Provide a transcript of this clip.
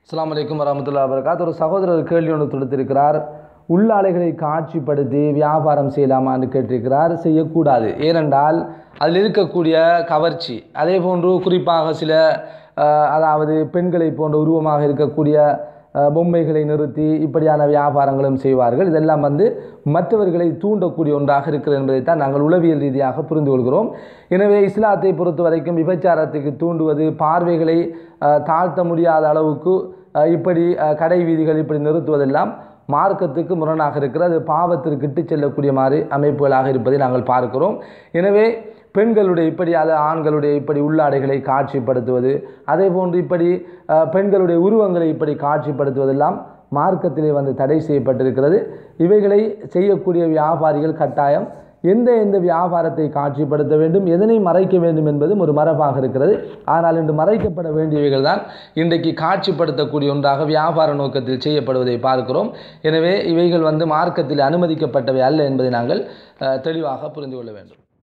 அஸ்ஸலாமு அலைக்கும் வரமத்துல்லா வரகாத் ஒரு சகோதரர் கேள்வி ஒன்று தொடுத்திருக்கிறார் உள்ளாலைகளை காட்சிப்படுத்தி வியாபாரம் செய்யலாமான்னு கேட்டிருக்கிறார் செய்யக்கூடாது ஏனென்றால் அதில் இருக்கக்கூடிய கவர்ச்சி அதே போன்று குறிப்பாக சில அஹ், அதாவது பெண்களை போன்ற உருவமாக இருக்கக்கூடிய அஹ், பொம்மைகளை நிறுத்தி இப்படியான வியாபாரங்களும் செய்வார்கள் இதெல்லாம் வந்து மற்றவர்களை தூண்டக்கூடிய ஒன்றாக இருக்கிறது என்பதைத்தான் நாங்கள் உளவியல் ரீதியாக புரிந்து கொள்கிறோம் எனவே இஸ்லாத்தை பொறுத்த வரைக்கும் விபச்சாரத்துக்கு தூண்டுவது பார்வைகளை அஹ், தாழ்த்த முடியாத அளவுக்கு அஹ், இப்படி அஹ், கடை வீதிகள் இப்படி நிறுத்துவதெல்லாம் மார்க்கத்துக்கு முரணாக இருக்கிறது பாவத்திற்கு இட்டுச் செல்லக்கூடிய மாதிரி அமைப்புகளாக இருப்பதை நாங்கள் பார்க்கிறோம் எனவே பெண்களுடைய இப்படி அது ஆண்களுடைய இப்படி உள்ளாடைகளை காட்சிப்படுத்துவது அதே போன்று இப்படி அஹ், பெண்களுடைய உருவங்களை இப்படி காட்சிப்படுத்துவதெல்லாம் மார்க்கத்திலே வந்து தடை செய்யப்பட்டிருக்கிறது இவைகளை செய்யக்கூடிய வியாபாரிகள் கட்டாயம் எந்த எந்த வியாபாரத்தை காட்சிப்படுத்த வேண்டும் எதனை மறைக்க வேண்டும் என்பதும் ஒரு மரபாக இருக்கிறது ஆனால் இன்று மறைக்கப்பட வேண்டியவைகள் தான் இன்றைக்கு காட்சிப்படுத்தக்கூடிய ஒன்றாக வியாபார நோக்கத்தில் செய்யப்படுவதை பார்க்கிறோம் எனவே இவைகள் வந்து மார்க்கத்தில் அனுமதிக்கப்பட்டவை அல்ல என்பதை நாங்கள் அஹ், தெளிவாக புரிந்து கொள்ள வேண்டும்